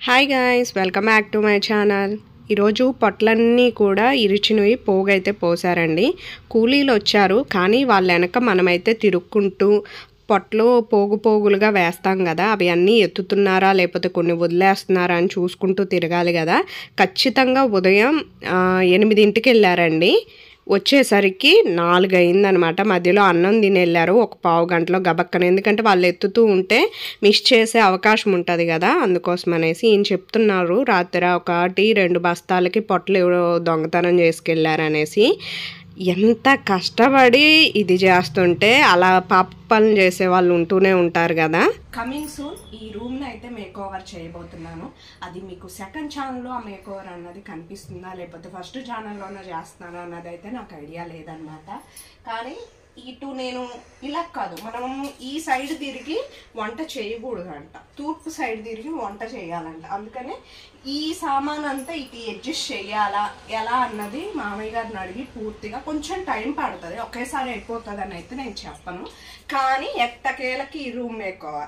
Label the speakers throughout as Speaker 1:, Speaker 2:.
Speaker 1: Hi guys welcome back to my channel ఈరోజు పొట్లన్నీ కూడా ఇరిచినవి పోగైతే పోసారండి కూలీలు వచ్చారు కానీ వాళ్ళ వెనక మనమైతే తిరుక్కుంటూ పొట్లు పోగు పోగులుగా వేస్తాం కదా అవి అన్నీ ఎత్తుతున్నారా లేకపోతే కొన్ని వదిలేస్తున్నారా అని చూసుకుంటూ తిరగాలి కదా ఖచ్చితంగా ఉదయం ఆ, ఎనిమిదింటికి వెళ్ళారండి వచ్చేసరికి నాలుగు అయిందనమాట మధ్యలో అన్నం తిని వెళ్ళారు ఒక పావు గంటలో గబక్కన ఎందుకంటే వాళ్ళు ఎత్తుతూ ఉంటే మిస్ చేసే అవకాశం ఉంటుంది కదా అందుకోసం అనేసి ఈయన చెప్తున్నారు రాత్రి ఒకటి రెండు బస్తాలకి పొట్లు ఎవరో దొంగతనం చేసుకెళ్ళారనేసి ఎంత కష్టపడి ఇది చేస్తుంటే అలా పాపలను చేసే వాళ్ళు ఉంటూనే ఉంటారు కదా కమింగ్ సూన్ ఈ రూమ్ ని అయితే మేక్ ఓవర్ చేయబోతున్నాను అది మీకు సెకండ్ ఛానల్లో ఆ మేక్ ఓవర్ అన్నది కనిపిస్తుందా లేకపోతే ఫస్ట్ ఛానల్లోనే చేస్తున్నాను అన్నది అయితే నాకు ఐడియా లేదనమాట కానీ ఇటు నేను ఇలా కాదు మనం ఈ సైడ్ తిరిగి వంట చేయకూడదంట తూర్పు సైడ్ తిరిగి వంట చేయాలంట అందుకనే ఈ సామాన్ అంతా ఇటు అడ్జస్ట్ చేయాలా ఎలా అన్నది మామయ్య గారిని అడిగి పూర్తిగా కొంచెం టైం పడుతుంది ఒకేసారి అయిపోతుంది అని అయితే నేను చెప్పను కానీ ఎట్టకేలకి ఈ రూమ్ మేకోవర్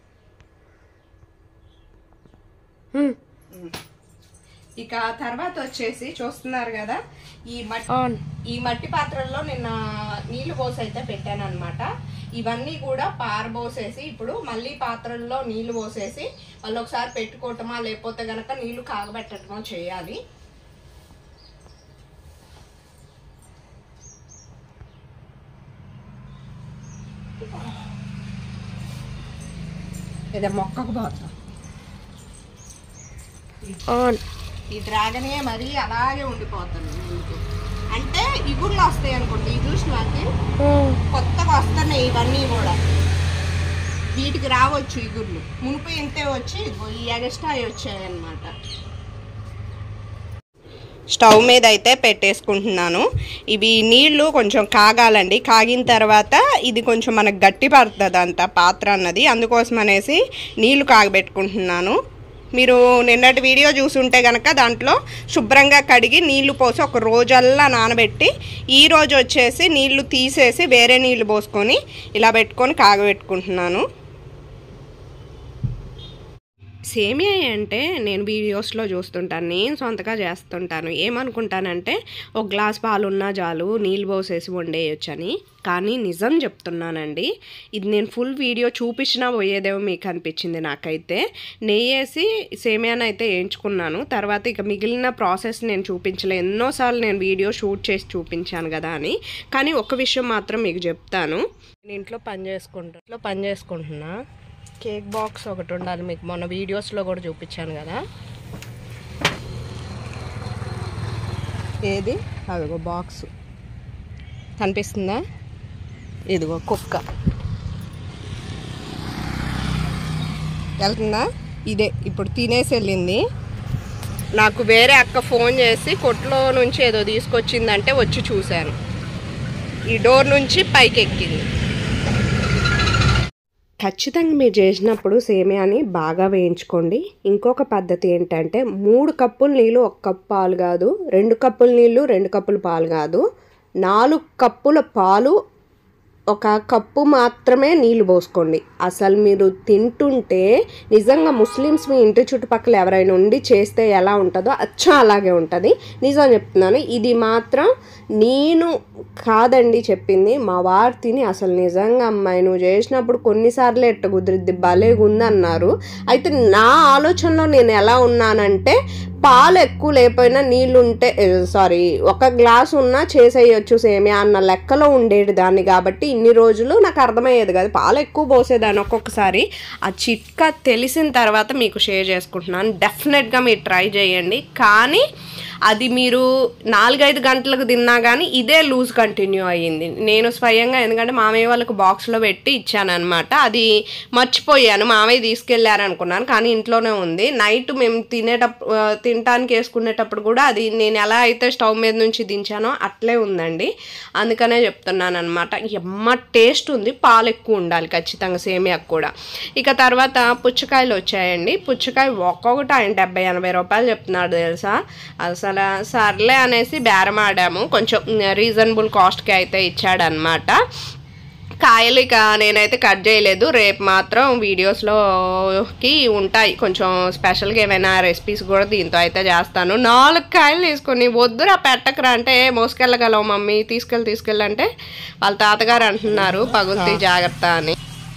Speaker 1: ఇక తర్వాత వచ్చేసి చూస్తున్నారు కదా ఈ మట్టి ఈ మట్టి పాత్రల్లో నిన్న నీళ్లు పోసి అయితే పెట్టాను అనమాట ఇవన్నీ కూడా పారబోసేసి ఇప్పుడు మళ్ళీ పాత్రల్లో నీళ్లు పోసేసి వాళ్ళు ఒకసారి పెట్టుకోవటమా లేకపోతే గనక నీళ్లు కాగబెట్టడమో చేయాలి ఇదే మొక్కకు పోతాం ఈ డ్రాగనే మరి అలాగే ఉండిపోతుంది మీకు అంటే ఇగుళ్ళు వస్తాయి అనుకోండి ఈ చూసినాకి కొత్తగా వస్తున్నాయి ఇవన్నీ కూడా వీటికి రావచ్చు ఇగుళ్ళు మునుపు ఇంతే వచ్చి ఇదిగో ఈ ఎగస్ట్రా వచ్చాయి అన్నమాట స్టవ్ మీద అయితే పెట్టేసుకుంటున్నాను ఇవి నీళ్లు కొంచెం కాగాలండి కాగిన తర్వాత ఇది కొంచెం మనకు గట్టి పడుతుంది అంత పాత్ర అన్నది అందుకోసం అనేసి నీళ్లు కాగబెట్టుకుంటున్నాను మీరు నిన్నటి వీడియో చూసుంటే కనుక దాంట్లో శుభ్రంగా కడిగి నీళ్లు పోసి ఒక రోజల్లా నానబెట్టి ఈ రోజు వచ్చేసి నీళ్లు తీసేసి వేరే నీళ్లు పోసుకొని ఇలా పెట్టుకొని కాగబెట్టుకుంటున్నాను సేమియా అంటే నేను వీడియోస్లో చూస్తుంటాను నేను సొంతగా చేస్తుంటాను ఏమనుకుంటానంటే ఒక గ్లాస్ పాలున్నా చాలు నీళ్ళు పోసేసి వండేయొచ్చని కానీ నిజం చెప్తున్నానండి ఇది నేను ఫుల్ వీడియో చూపించినా పోయేదేమో మీకు అనిపించింది నాకైతే నెయ్యేసి సేమియాను అయితే వేయించుకున్నాను తర్వాత ఇక మిగిలిన ప్రాసెస్ నేను చూపించలే ఎన్నోసార్లు నేను వీడియో షూట్ చేసి చూపించాను కదా అని కానీ ఒక విషయం మాత్రం మీకు చెప్తాను నేను ఇంట్లో పని చేసుకుంటా ఇంట్లో పని చేసుకుంటున్నా కేక్ బాక్స్ ఒకటి ఉండాలి మీకు మొన్న వీడియోస్లో కూడా చూపించాను కదా ఏది అదిగో బాక్స్ కనిపిస్తుందా ఇదిగో కుక్క వెళ్తుందా ఇదే ఇప్పుడు తినేసి వెళ్ళింది నాకు వేరే అక్క ఫోన్ చేసి కొట్లో నుంచి ఏదో తీసుకొచ్చిందంటే వచ్చి చూశాను ఈ డోర్ నుంచి పైకి ఎక్కింది ఖచ్చితంగా మీరు చేసినప్పుడు సేమియాని బాగా వేయించుకోండి ఇంకొక పద్ధతి ఏంటంటే మూడు కప్పుల నీళ్ళు ఒక కప్పు పాలు కాదు రెండు కప్పుల నీళ్ళు రెండు కప్పుల పాలు కాదు నాలుగు కప్పుల పాలు ఒక కప్పు మాత్రమే నీళ్లు పోసుకోండి అసలు మీరు తింటుంటే నిజంగా ముస్లిమ్స్ మీ ఇంటి చుట్టుపక్కల ఎవరైనా ఉండి చేస్తే ఎలా ఉంటుందో అచ్చం అలాగే ఉంటుంది నిజం చెప్తున్నాను ఇది మాత్రం నేను కాదండి చెప్పింది మా వారు తిని అసలు నిజంగా అమ్మాయి నువ్వు చేసినప్పుడు కొన్నిసార్లు ఎట్ట కుదిరిద్ది భలేగా ఉందన్నారు అయితే నా ఆలోచనలో నేను ఎలా ఉన్నానంటే పాలు ఎక్కువ లేకపోయినా నీళ్ళు ఉంటే సారీ ఒక గ్లాస్ ఉన్నా చేసేయచ్చు సేమియా అన్న లెక్కలో ఉండేది దాన్ని కాబట్టి ఇన్ని రోజులు నాకు అర్థమయ్యేది కాదు పాలు ఎక్కువ పోసేదాన్ని ఒక్కొక్కసారి ఆ చిట్కా తెలిసిన తర్వాత మీకు షేర్ చేసుకుంటున్నాను డెఫినెట్గా మీరు ట్రై చేయండి కానీ అది మీరు నాలుగైదు గంటలకు తిన్నా కానీ ఇదే లూజ్ కంటిన్యూ అయ్యింది నేను స్వయంగా ఎందుకంటే మామయ్య వాళ్ళకు బాక్స్లో పెట్టి ఇచ్చాను అనమాట అది మర్చిపోయాను మామయ్య తీసుకెళ్ళారు అనుకున్నాను కానీ ఇంట్లోనే ఉంది నైట్ మేము తినేటప్పుడు తినటానికి వేసుకునేటప్పుడు కూడా అది నేను ఎలా అయితే స్టవ్ మీద నుంచి దించానో అట్లే ఉందండి అందుకనే చెప్తున్నాను అనమాట ఎమ్మ టేస్ట్ ఉంది పాలు ఎక్కువ ఉండాలి ఖచ్చితంగా సేమియాకు కూడా ఇక తర్వాత పుచ్చకాయలు వచ్చాయండి పుచ్చకాయ ఒక్కొక్కటి ఆయన డెబ్బై ఎనభై రూపాయలు చెప్తున్నాడు తెలుసా అసలు సర్లే అనేసి బేరం ఆడాము కొంచెం రీజనబుల్ కాస్ట్కి అయితే ఇచ్చాడనమాట కాయలు ఇక నేనైతే కట్ చేయలేదు రేపు మాత్రం వీడియోస్లోకి ఉంటాయి కొంచెం స్పెషల్గా ఏమైనా రెసిపీస్ కూడా దీంతో అయితే చేస్తాను నాలుగు కాయలు తీసుకొని వద్దురా పెట్టకరా అంటే మోసుకెళ్ళగలవు మమ్మీ తీసుకెళ్ళి తీసుకెళ్ళంటే వాళ్ళ తాతగారు అంటున్నారు పగులుతీ జాగ్రత్త అని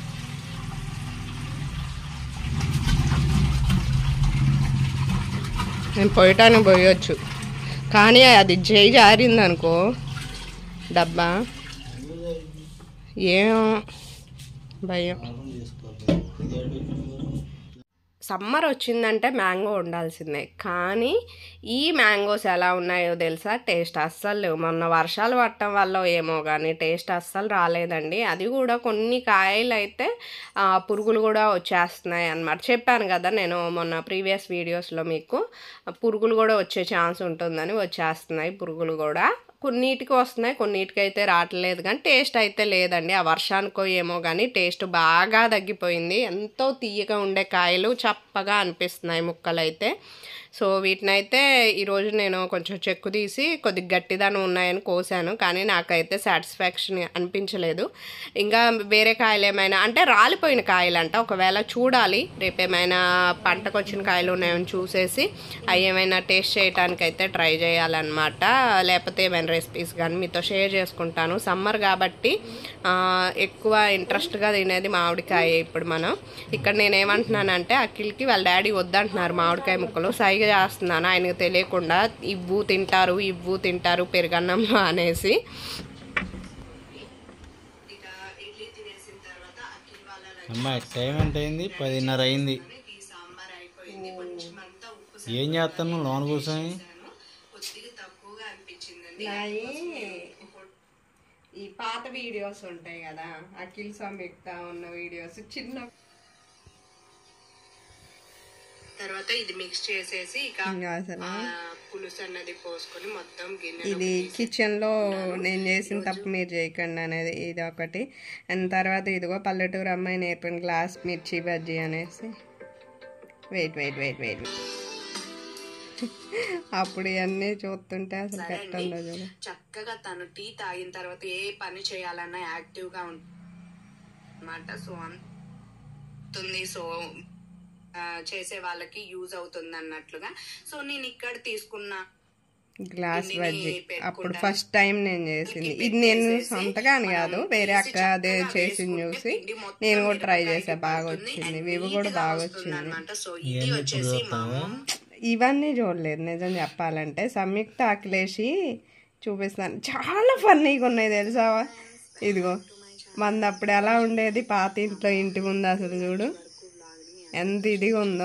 Speaker 1: నేను పోయటానికి పోయొచ్చు కానీ అది చేయి జారింది అనుకో డబ్బా ఏం భయం సమ్మర్ వచ్చిందంటే మ్యాంగో ఉండాల్సిందే కానీ ఈ మ్యాంగోస్ ఎలా ఉన్నాయో తెలుసా టేస్ట్ అస్సలు లేవు మొన్న వర్షాలు పడటం వల్ల ఏమో కానీ టేస్ట్ అస్సలు రాలేదండి అది కూడా కొన్ని కాయలు అయితే ఆ, పురుగులు కూడా వచ్చేస్తున్నాయి అన్నమాట చెప్పాను కదా నేను మొన్న ప్రీవియస్ వీడియోస్లో మీకు పురుగులు కూడా వచ్చే ఛాన్స్ ఉంటుందని వచ్చేస్తున్నాయి పురుగులు కూడా కొన్నిటికి వస్తున్నాయి కొన్నిటికి అయితే రావట్లేదు కానీ టేస్ట్ అయితే లేదండి ఆ వర్షానికో ఏమో కానీ టేస్ట్ బాగా తగ్గిపోయింది ఎంతో తీయగా ఉండే కాయలు చప్పగా అనిపిస్తున్నాయి ముక్కలు అయితే సో వీటినైతే ఈరోజు నేను కొంచెం చెక్కు తీసి కొద్దిగా గట్టిదనం ఉన్నాయని కోసాను కానీ నాకైతే సాటిస్ఫాక్షన్ అనిపించలేదు ఇంకా వేరే కాయలు ఏమైనా అంటే రాలిపోయిన కాయలు అంట ఒకవేళ చూడాలి రేపు ఏమైనా పంటకు వచ్చిన కాయలు ఉన్నాయని చూసేసి అవి ఏమైనా టేస్ట్ చేయడానికి అయితే ట్రై చేయాలన్నమాట లేకపోతే ఏమైనా రెసిపీస్ కానీ మీతో షేర్ చేసుకుంటాను సమ్మర్ కాబట్టి ఆ, ఎక్కువ ఇంట్రెస్ట్గా తినేది మామిడికాయ ఇప్పుడు మనం ఇక్కడ నేను ఏమంటున్నానంటే అఖిల్కి వాళ్ళ డాడీ వద్దంటున్నారు మామిడికాయ ముక్కలు సైగ చేస్తున్నాను ఆయనకు తెలియకుండా ఇవ్వు తింటారు ఇవ్వు తింటారు పెరుగన్నంలో అనేసి
Speaker 2: అమ్మాయి టైం ఎంత అయింది పదిన్నర అయింది ఏం చేస్తాను లోన్ కూర్చొని
Speaker 1: ఈ పాత వీడియోస్ ఉంటాయి కదా అఖిల్ సంయుక్త ఉన్న వీడియోస్ చిన్న తర్వాత ఇది మిక్స్ చేసేసి ఇక
Speaker 3: అసలు
Speaker 1: ఆ, పులుసు అన్నది పోసుకొని మొత్తం గిన్నె
Speaker 3: ఇది కిచెన్ లో నేను చేసిన తప్పు మీరు చేయకండి అనేది ఇది ఒకటి అండ్ తర్వాత ఇదిగో పల్లెటూరు అమ్మాయి నేర్పిన గ్లాస్ మిర్చి బజ్జీ అనేసి వెయిట్ వెయిట్ వెయిట్ వెయిట్ అప్పుడు ఇవన్నీ చూస్తుంటే అసలు పెట్టండి చూడు
Speaker 1: చక్కగా తను టీ తాగిన తర్వాత ఏ పని చేయాలన్నా యాక్టివ్ గా అనమాట సో అంతుంది సో ఆ, చేసే వాళ్ళకి యూజ్ అవుతుంది అన్నట్లుగా సో నేను ఇక్కడ తీసుకున్న
Speaker 3: గ్లాస్ బజ్జీ అప్పుడు ఫస్ట్ టైం నేను చేసింది ఇది నేను సొంతగా అని కాదు వేరే అక్క అదే చేసింది చూసి నేను కూడా ట్రై చేసా బాగా వచ్చింది ఇవి కూడా బాగా వచ్చింది
Speaker 1: అనమాట సో ఇది వచ్చేసి మా అమ్మ
Speaker 3: ఇవన్నీ చూడలేదు నిజం చెప్పాలంటే సంయుక్త అఖిలేషి చూపిస్తాను చాలా ఫన్నీగా ఉన్నాయి తెలుసా ఇదిగో మంది అప్పుడు ఎలా ఉండేది పాత ఇంట్లో ఇంటి ముందు అసలు చూడు ఎంత ఇదిగా ఉందో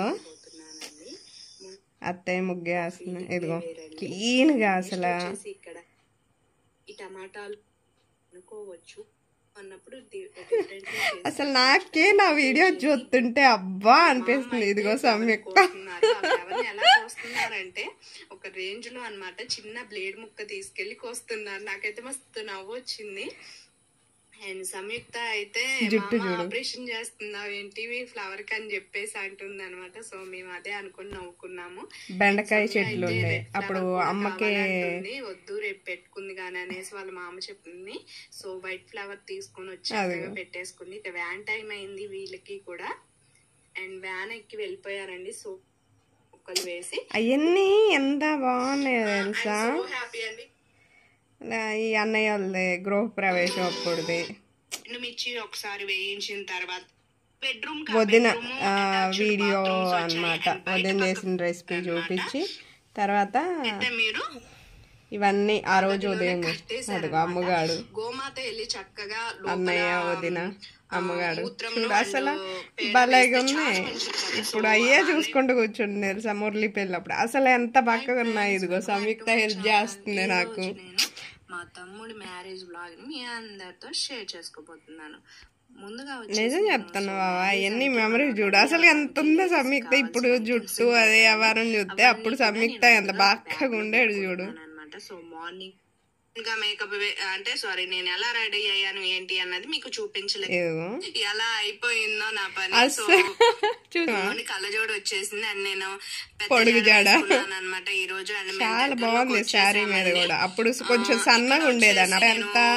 Speaker 3: అత్తయ్య ముగ్గే వేస్తున్నాయి ఇదిగో క్లీన్గా అసలు
Speaker 1: వచ్చేసి ఇక్కడ ఈ టమాటాలు అనుకోవచ్చు అన్నప్పుడు ది- different గా
Speaker 3: అసలు నాకే నా వీడియో చూస్తుంటే అబ్బా అనిపిస్తుంది ఇదిగో సంయుక్త
Speaker 1: చేస్తున్నారు. ఆ ఫ్లవర్ని ఎలా కోస్తున్నారంటే ఒక రేంజ్ లో అన్నమాట చిన్న బ్లేడ్ ముక్క తీసుకెళ్లి కోస్తున్నారు నాకైతే మస్తు నవ్వు వచ్చింది అండ్ సంయుక్త అయితే ఆపరేషన్ చేస్తున్నావు ఏంటి ఫ్లవర్ కి అని చెప్పేసి అంటుంది అనమాట సో మేము అదే అనుకుని నవ్వుకున్నాము
Speaker 3: బెండకాయ చెట్లు ఉండే అప్పుడు అమ్మకి
Speaker 1: కావాలంటుంది. వద్దు రేపు పెట్టుకుంది కానీ అనేసి వాళ్ళ మామ చెప్పింది సో వైట్ ఫ్లవర్ తీసుకొని వచ్చి చక్కగా పెట్టేసుకుంది ఇక వ్యాన్ టైం అయింది వీళ్ళకి కూడా అండ్ వ్యాన్ ఎక్కి వెళ్ళిపోయారండి సో ముక్కలు వేసి
Speaker 3: అవన్నీ ఎంత బాగున్నాయో తెలుసా
Speaker 1: హ్యాపీ అండి
Speaker 3: ఇలా ఈ అన్నయ్య వాళ్ళది గృహ ప్రవేశం అప్పుడుది
Speaker 1: మిర్చి ఒకసారి వేయించిన తర్వాత బెడ్రూమ్
Speaker 3: వదిన ఆ, వీడియో అన్నమాట వదిన చేసిన రెసిపీ చూపించి తర్వాత
Speaker 1: మీరు
Speaker 3: ఇవన్నీ ఆ రోజు ఉదయం చేసి- అదిగో అమ్మగాడు
Speaker 1: గోమాత వెళ్ళి చక్కగా
Speaker 3: అన్నయ్య వదిన అమ్మగాడు చూడు అసలు భలేగా ఉన్నాయి ఇప్పుడు అయ్యే చూసుకుంటూ కూర్చుంది తెలుసా మురళి పెళ్ళప్పుడు అసలు ఎంత బక్కగా ఉన్నాయి ఇదిగో సంయుక్త హెల్ప్ చేస్తుంది నాకు
Speaker 1: నేను మా తమ్ముడి మ్యారేజ్ బ్లాగ్ ని మీ అందరితో షేర్ చేసుకోబోతున్నాను ముందుగా వచ్చి
Speaker 3: నిజం చెప్తాను బాబా అవన్నీ మెమరీ చూడు అసలు ఎంత ఉందో సంయుక్త ఇప్పుడు జుట్టు అదే వ్యవహారం చూస్తే అప్పుడు సంయుక్త ఎంత బాగా ఉండేది చూడు
Speaker 1: అనమాట సో మార్నింగ్ ఇంకా మేకప్ అంటే సారీ నేను ఎలా రెడీ అయ్యాను ఏంటి అన్నది మీకు చూపించలేదు
Speaker 3: ఇదిగో
Speaker 1: ఎలా అయిపోయిందో నా పని సో
Speaker 3: చూడు
Speaker 1: కళ్ళజోడు వచ్చేసింది అండ్ నేను
Speaker 3: పొడుగు జాడ.
Speaker 1: అనమాట ఈ రోజు అండ్
Speaker 3: చాలా బాగుంది శారీ మీద కూడా అప్పుడు కొంచెం సన్నగా ఉండేదాన్ని ఎంత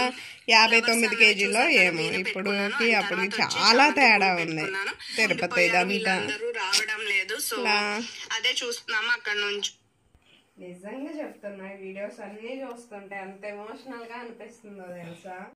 Speaker 3: యాభై తొమ్మిది కేజీలో ఏమో ఇప్పుడుకి అప్పటికి చాలా తేడా ఉంది తిరుపతి ఇదంతా
Speaker 1: అందరూ రావడం లేదు సో
Speaker 3: ఇలా
Speaker 1: అదే చూస్తున్నాము అక్కడ నుంచి
Speaker 3: నిజంగా చెప్తున్నా వీడియోస్ అన్నీ చూస్తుంటే అంత ఎమోషనల్ గా అనిపిస్తుందో తెలుసా